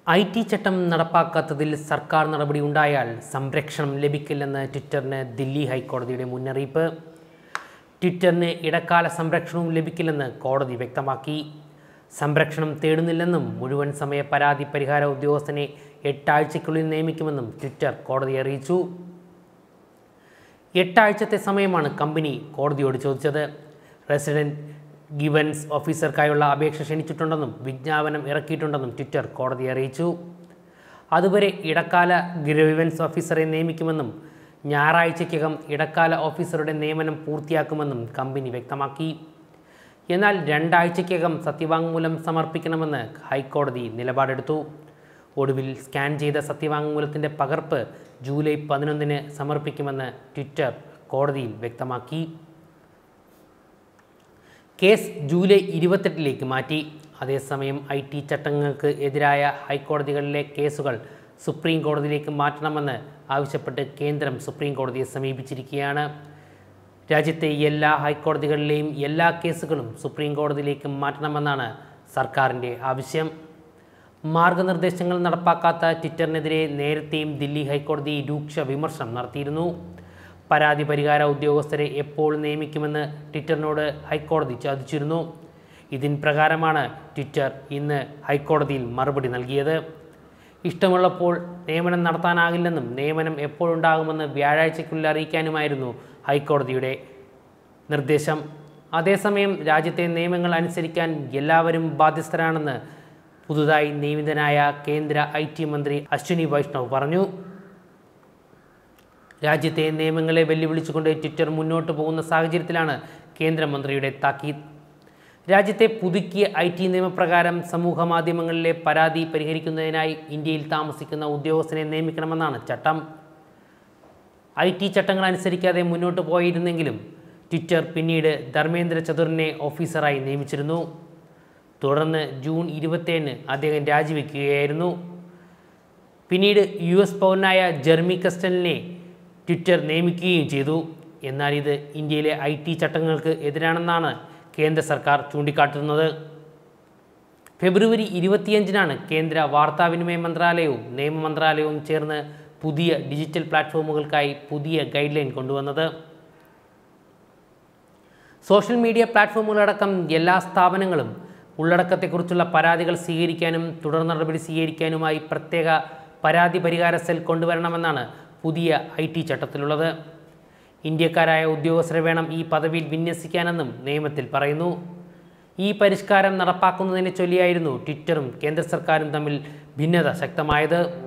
I T ചട്ടം നടപ്പാക്കാത്തതിൽ സർക്കാർ നടപടി ഉണ്ടായാൽ സംരക്ഷണം ലഭിക്കില്ലെന്ന് ട്വിറ്ററിന് ദില്ലി ഹൈക്കോടതിയുടെ മുന്നറിയിപ്പ് ട്വിറ്ററിന് ഇടക്കാല സംരക്ഷണവും ലഭിക്കില്ലെന്ന് കോടതി വ്യക്തമാക്കി സംരക്ഷണം തേടുന്നില്ലെന്നും മുഴുവൻ സമയ പരാതി പരിഹാര ഉദ്യോഗസ്ഥനെ എട്ടാഴ്ചയ്ക്കുള്ളിൽ നിയമിക്കുമെന്നും ട്വിറ്റർ കോടതിയെ അറിയിച്ചു എട്ടാഴ്ചത്തെ സമയമാണ് കമ്പനി കോടതിയോട് ചോദിച്ചത് റെസിഡൻറ്റ് ഗിവൻസ് ഓഫീസർക്കായുള്ള അപേക്ഷ ക്ഷണിച്ചിട്ടുണ്ടെന്നും വിജ്ഞാപനം ഇറക്കിയിട്ടുണ്ടെന്നും ട്വിറ്റർ കോടതിയെ അറിയിച്ചു അതുവരെ ഇടക്കാല ഗ്രീവൻസ് ഓഫീസറെ നിയമിക്കുമെന്നും ഞായറാഴ്ചയ്ക്കകം ഇടക്കാല ഓഫീസറുടെ നിയമനം പൂർത്തിയാക്കുമെന്നും കമ്പനി വ്യക്തമാക്കി എന്നാൽ രണ്ടാഴ്ചയ്ക്കകം സത്യവാങ്മൂലം സമർപ്പിക്കണമെന്ന് ഹൈക്കോടതി നിലപാടെടുത്തു ഒടുവിൽ സ്കാൻ ചെയ്ത സത്യവാങ്മൂലത്തിൻ്റെ പകർപ്പ് ജൂലൈ പതിനൊന്നിന് സമർപ്പിക്കുമെന്ന് ട്വിറ്റർ കോടതിയിൽ വ്യക്തമാക്കി കേസ് ജൂലൈ ഇരുപത്തെട്ടിലേക്ക് മാറ്റി അതേസമയം ഐ ടി ചട്ടങ്ങൾക്ക് എതിരായ ഹൈക്കോടതികളിലെ കേസുകൾ സുപ്രീം കോടതിയിലേക്ക് മാറ്റണമെന്ന് ആവശ്യപ്പെട്ട് കേന്ദ്രം സുപ്രീം കോടതിയെ സമീപിച്ചിരിക്കുകയാണ് രാജ്യത്തെ എല്ലാ ഹൈക്കോടതികളിലെയും എല്ലാ കേസുകളും സുപ്രീം കോടതിയിലേക്ക് മാറ്റണമെന്നാണ് സർക്കാരിൻ്റെ ആവശ്യം മാർഗനിർദ്ദേശങ്ങൾ നടപ്പാക്കാത്ത ട്വിറ്ററിനെതിരെ നേരത്തെയും ദില്ലി ഹൈക്കോടതി രൂക്ഷ വിമർശനം നടത്തിയിരുന്നു പരാതി പരിഹാര ഉദ്യോഗസ്ഥരെ എപ്പോൾ നിയമിക്കുമെന്ന് ട്വിറ്ററിനോട് ഹൈക്കോടതി ചോദിച്ചിരുന്നു ഇതിൻ പ്രകാരമാണ് ട്വിറ്റർ ഇന്ന് ഹൈക്കോടതിയിൽ മറുപടി നൽകിയത് ഇഷ്ടമുള്ളപ്പോൾ നിയമനം നടത്താനാകില്ലെന്നും നിയമനം എപ്പോഴുണ്ടാകുമെന്ന് വ്യാഴാഴ്ചയ്ക്കുള്ളിൽ അറിയിക്കാനുമായിരുന്നു ഹൈക്കോടതിയുടെ നിർദ്ദേശം അതേസമയം രാജ്യത്തെ നിയമങ്ങൾ അനുസരിക്കാൻ എല്ലാവരും ബാധ്യസ്ഥരാണെന്ന് പുതുതായി നിയമിതനായ കേന്ദ്ര ഐ ടി മന്ത്രി അശ്വിനി വൈഷ്ണവ് പറഞ്ഞു രാജ്യത്തെ നിയമങ്ങളെ വെല്ലുവിളിച്ചുകൊണ്ട് ട്വിറ്റർ മുന്നോട്ട് പോകുന്ന സാഹചര്യത്തിലാണ് കേന്ദ്രമന്ത്രിയുടെ താക്കീത് രാജ്യത്തെ പുതുക്കിയ ഐ ടി നിയമപ്രകാരം സമൂഹ മാധ്യമങ്ങളിലെ പരാതി പരിഹരിക്കുന്നതിനായി ഇന്ത്യയിൽ താമസിക്കുന്ന ഉദ്യോഗസ്ഥനെ നിയമിക്കണമെന്നാണ് ചട്ടം ഐ ടി ചട്ടങ്ങൾ അനുസരിക്കാതെ മുന്നോട്ട് പോയിരുന്നെങ്കിലും ട്വിറ്റർ പിന്നീട് ധർമ്മേന്ദ്ര ചതുറിനെ ഓഫീസറായി നിയമിച്ചിരുന്നു തുടർന്ന് ജൂൺ ഇരുപത്തേഴിന് അദ്ദേഹം രാജിവെക്കുകയായിരുന്നു പിന്നീട് യു എസ് പൗരനായ ജെർമി കസ്റ്റലിനെ ട്വിറ്റർ നിയമിക്കുകയും ചെയ്തു എന്നാൽ ഇത് ഇന്ത്യയിലെ ഐ ടി ചട്ടങ്ങൾക്ക് എതിരാണെന്നാണ് കേന്ദ്ര സർക്കാർ ചൂണ്ടിക്കാട്ടുന്നത് ഫെബ്രുവരി ഇരുപത്തിയഞ്ചിനാണ് കേന്ദ്ര വാർത്താവിനിമയ മന്ത്രാലയവും നിയമ മന്ത്രാലയവും ചേർന്ന് പുതിയ ഡിജിറ്റൽ പ്ലാറ്റ്ഫോമുകൾക്കായി പുതിയ ഗൈഡ് ലൈൻ കൊണ്ടുവന്നത് സോഷ്യൽ മീഡിയ പ്ലാറ്റ്ഫോമുകളടക്കം എല്ലാ സ്ഥാപനങ്ങളും ഉള്ളടക്കത്തെക്കുറിച്ചുള്ള പരാതികൾ സ്വീകരിക്കാനും തുടർ നടപടി സ്വീകരിക്കാനുമായി പ്രത്യേക പരാതി പരിഹാര സെൽ കൊണ്ടുവരണമെന്നാണ് പുതിയ ഐ ടി ചട്ടത്തിലുള്ളത് ഇന്ത്യക്കാരായ ഉദ്യോഗസ്ഥരെ വേണം ഈ പദവിയിൽ വിന്യസിക്കാനെന്നും നിയമത്തിൽ പറയുന്നു ഈ പരിഷ്കാരം നടപ്പാക്കുന്നതിനെ ചൊല്ലിയായിരുന്നു ട്വിറ്ററും കേന്ദ്ര സർക്കാരും തമ്മിൽ ഭിന്നത ശക്തമായത്